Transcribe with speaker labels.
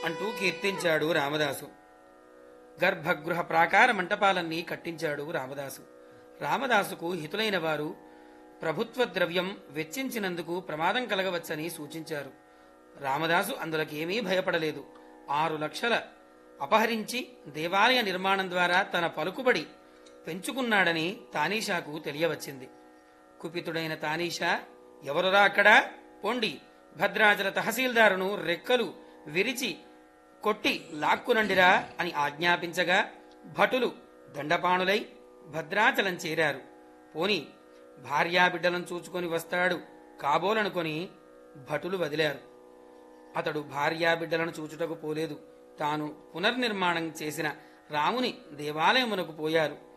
Speaker 1: అంటూ కీర్తించాడు రామదాసు గర్భగృహ ప్రాకార మంటపాలన్నీ కట్టించాడు రామదాసు రామదాసుకు హితులైన వారు ప్రభుత్వ ద్రవ్యం వెచ్చించినందుకు ప్రమాదం కలగవచ్చని సూచించారు రామదాసు అందులకేమీ భయపడలేదు ఆరు లక్షల అపహరించి దేవాలయ నిర్మాణం ద్వారా తన పలుకుబడి పెంచుకున్నాడని తానీషాకు తెలియవచ్చింది కుపితుడైన తానీషా ఎవరురా అక్కడ పొండి భద్రాచల తహసీల్దారును రెక్కలు విరిచి కొట్టి లాక్కునండిరా అని ఆజ్ఞాపించగా భటులు దండపాణులై భద్రాచలం చేరారు పోని భార్యాబిడ్డలను చూచుకొని వస్తాడు కాబోలనుకొని భటులు వదిలారు అతడు భార్యాబిడ్డలను చూచుటకు పోలేదు తాను పునర్నిర్మాణం చేసిన రాముని దేవాలయమునకు పోయారు